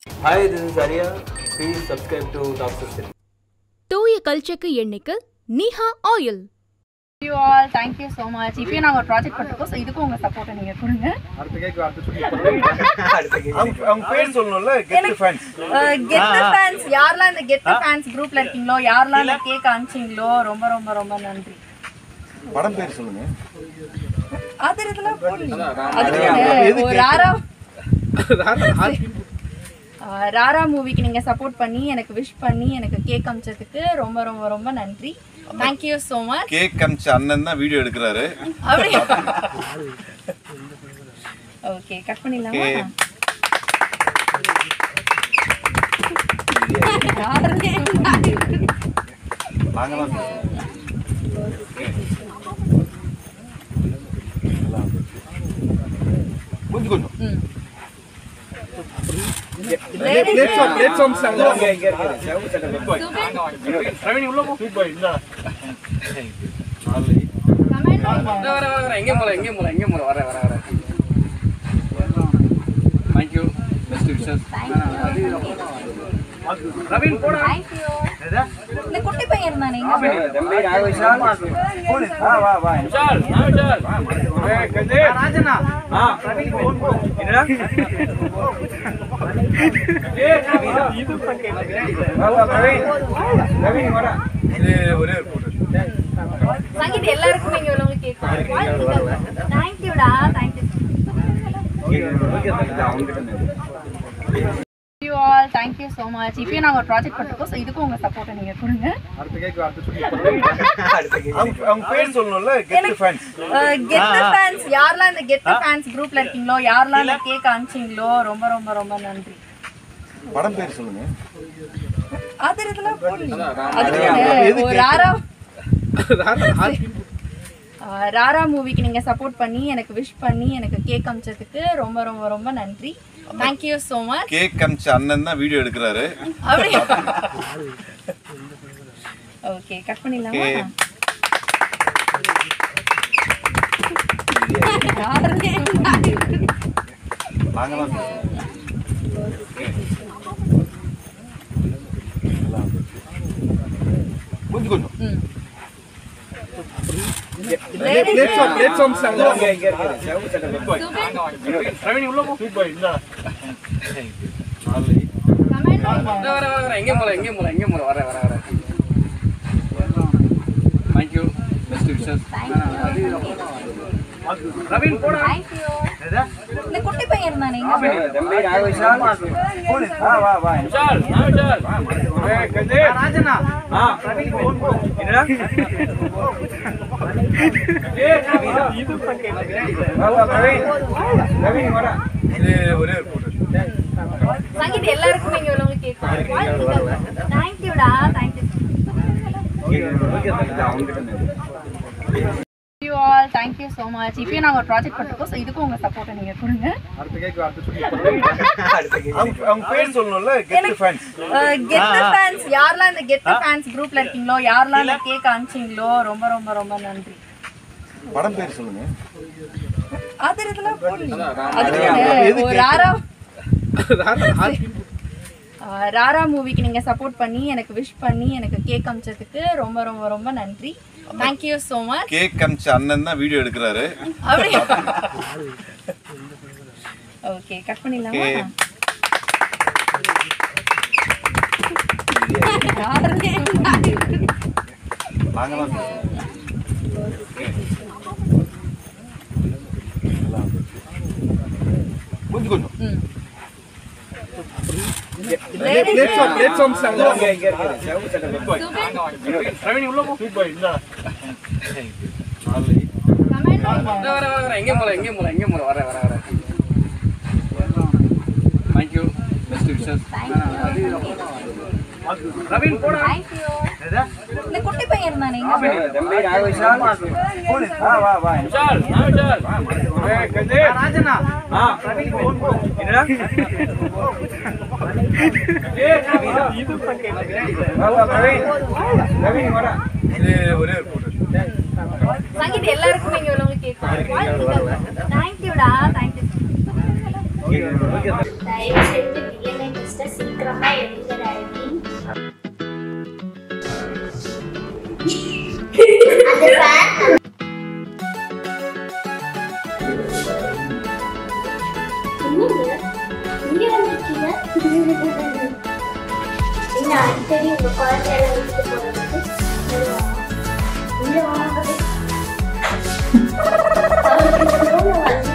Hi, this is Arya. Please subscribe to Top System. தூய கல்ச்சக்கு எண்ணெய்க்கு நிஹா oil you all thank you so much இப்பயும் நாங்கள் ஒரு ப்ராஜெக்ட் பண்ணிருக்கோம் ஸோ இதுக்கும் உங்கள் சப்போர்ட்டை நீங்கள் கொடுங்க அவங்க அவங்க பேர் சொல்லணும்ல கெட் ஃபேன்ஸ் கெட் ஃபேன்ஸ் யாரெல்லாம் இந்த கெட் ஃபேன்ஸ் குரூப்ல இருக்கீங்களோ யாரெல்லாம் இந்த கேக் அனுப்பிச்சிங்களோ ரொம்ப ரொம்ப ரொம்ப நன்றி படம் பேர் சொல்லுங்க அது இதெல்லாம் போடல அதுக்கு ஒரு ராரா ஆஹ் ராரா மூவிக்கு நீங்க சப்போர்ட் பண்ணி எனக்கு விஷ் பண்ணி எனக்கு கேக் அமிச்சதுக்கு ரொம்ப ரொம்ப ரொம்ப நன்றி தேங்க்யூ ஸோ மச் கேக் அமிச்ச அண்ணன் தான் வீடியோ எடுக்கிறாரு அப்படியா ஓகே கட் பண்ணிடலாமா Okay. நாங்களாம் கொஞ்சம் கொஞ்சம் ம். எங்கே போல எங்கே போல எங்கே போல வர வர வர தேங்க்யூ பெஸ்ட் விஷஸ் ரவீன் போடா இந்த குட்டி பையன் இருந்தானே தம்பி ராகவிஷால் வா வா வா விஷால் விஷால் ராஜனா ஆ என்னடா இது வா வா ரவீன் ரவீன் வாடா இது ஒரே ஒரு photo. சங்கீத் எல்லாருக்குமே இங்க உள்ளவங்க கேட்கும் தேங்க்யூடா thank you you all thank you so much இப்பயும் நாங்கள் ஒரு ப்ராஜெக்ட் பண்ணிருக்கோம் ஸோ இதுக்கும் உங்கள் சப்போர்ட்டை நீங்கள் கொடுங்க அவங்க அவங்க பேர் சொல்லணும்ல கெட் ஃபேன்ஸ் கெட் ஃபேன்ஸ் யாரெல்லாம் இந்த கெட் ஃபேன்ஸ் குரூப்ல இருக்கீங்களோ யாரெல்லாம் இந்த கேக் அனுப்பிச்சிங்களோ ரொம்ப ரொம்ப ரொம்ப நன்றி படம் பேர் சொல்லுங்க அது இதெல்லாம் போடல அதுக்கு ஒரு ராரா ஆஹ் ராரா மூவிக்கு நீங்க சப்போர்ட் பண்ணி எனக்கு விஷ் பண்ணி எனக்கு கேக் அமிச்சதுக்கு ரொம்ப ரொம்ப ரொம்ப நன்றி தேங்க்யூ ஸோ மச் கேக் அமிச்ச அண்ணன் தான் வீடியோ எடுக்கிறாரு அப்படியா ஓகே கட் பண்ணிடலாமா Okay. நாங்களாம் கொஞ்சம் கொஞ்சம் ம். ரவீன் உள்ள போ வர வர வர எங்கே போல எங்கே போல எங்கே போல வர வர வர தேங்க்யூ பெஸ்ட் விஷஸ் ரவீன் போடா இந்த குட்டி பையன் இருந்தானே தம்பி ராகவிஷால் வா வா வா விஷால் விஷால் ராஜனா ஆ என்னடா இது வா வா ரவீன் ரவீன் வாடா இது ஒரே ஒரு photo. சங்கீத் எல்லாருக்குமே இங்க உள்ளவங்க கேட்கும் தேங்க்யூடா thank you you all thank you so much இப்பயும் நாங்கள் ஒரு ப்ராஜெக்ட் பண்ணிருக்கோம் ஸோ இதுக்கும் உங்கள் சப்போர்ட்டை நீங்கள் கொடுங்க அவங்க அவங்க பேர் சொல்லணும்ல கெட் ஃபேன்ஸ் கெட் ஃபேன்ஸ் யாரெல்லாம் இந்த கெட் ஃபேன்ஸ் குரூப்ல இருக்கீங்களோ யாரெல்லாம் இந்த கேக் அனுப்பிச்சிங்களோ ரொம்ப ரொம்ப ரொம்ப நன்றி படம் பேர் சொல்லுங்க அது இதெல்லாம் போடல அதுக்கு ஒரு ராரா ஆஹ் ராரா மூவிக்கு நீங்க சப்போர்ட் பண்ணி எனக்கு விஷ் பண்ணி எனக்கு கேக் அமிச்சதுக்கு ரொம்ப ரொம்ப ரொம்ப நன்றி தேங்க்யூ ஸோ மச் கேக் அமிச்ச அண்ணன் தான் வீடியோ எடுக்கிறாரு அப்படியா ஓகே கட் பண்ணிடலாமா Okay. நாங்களாம் கொஞ்சம் கொஞ்சம் ம். ரவீன் உள்ள போ வர வர வர எங்கே போல எங்கே போல எங்கே போல வர வர வர தேங்க்யூ பெஸ்ட் விஷஸ் ரவீன் போடா இந்த குட்டி பையன் இருந்தானே தம்பி ராகவிஷால் வா வா வா விஷால் விஷால் ராஜனா ஆ என்னடா இது வா வா ரவீன் ரவீன் வாடா இது ஒரே ஒரு photo. சங்கீத் எல்லாருக்குமே இங்க உள்ளவங்க கேட்கும் தேங்க்யூடா தேங்க்யூ தயவு செஞ்சு டிஎன்ஏ டெஸ்ட் சிஸ்டர் சீக்கிரமா எழுங்க டாடி அந்த ஃபேன் என்னங்க இங்க வந்திருக்கீங்க என்ன அடிக்கடி உங்க குழந்தைய விட்டுட்டு போறதுக்கு வருவாங்க. இங்க வாங்க அவருக்கு எவ்வளவு வருது?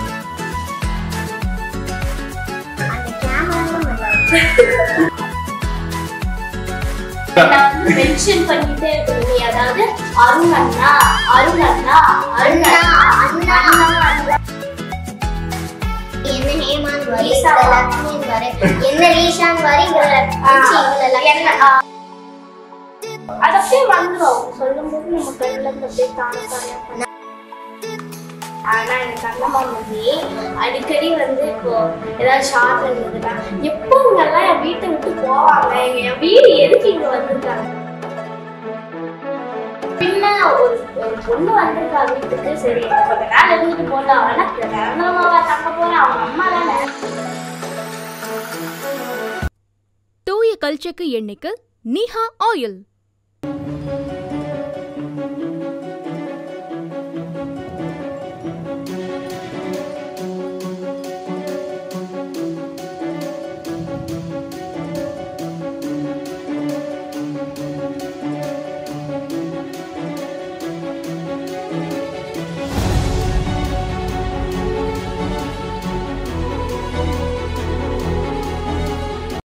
அந்த கேமராவும் நல்லா இருக்கு. நான் வந்து மென்ஷன் பண்ணிட்டே இருக்கணும் அதாவது அருண் அண்ணா அருண் அண்ணா அருண் அண்ணா அண்ணா என்ன ஹேமான் வரி இந்த லக்ஷ்மின் வரி என்ன ரீஷான் வரி இவங்கள இவங்கள என்ன அது அப்படியே வந்துடும் சொல்லும்போது நம்ம கண்ணில் இருந்து அப்படியே தானே தானே ஆனா எனக்கு அண்ணம்மா மூவி அடிக்கடி வந்து இப்போ ஏதாவது ஷார்ட் இருந்ததுன்னா எப்போ இவங்கெல்லாம் என் வீட்டை விட்டு போவாங்க எங்க என் வீடு எதுக்கு இங்க வந்திருக்காங்க பின்ன ஒரு ஒரு பொண்ணு வந்திருக்கா வீட்டுக்கு சரி கொஞ்ச நாள் இருந்துட்டு போலாம் ஆனா பிறந்தவங்க தங்க போற அவங்க அம்மா தானே தூய கல் செக்கு எண்ணெய்க்கு நீஹா ஆயில்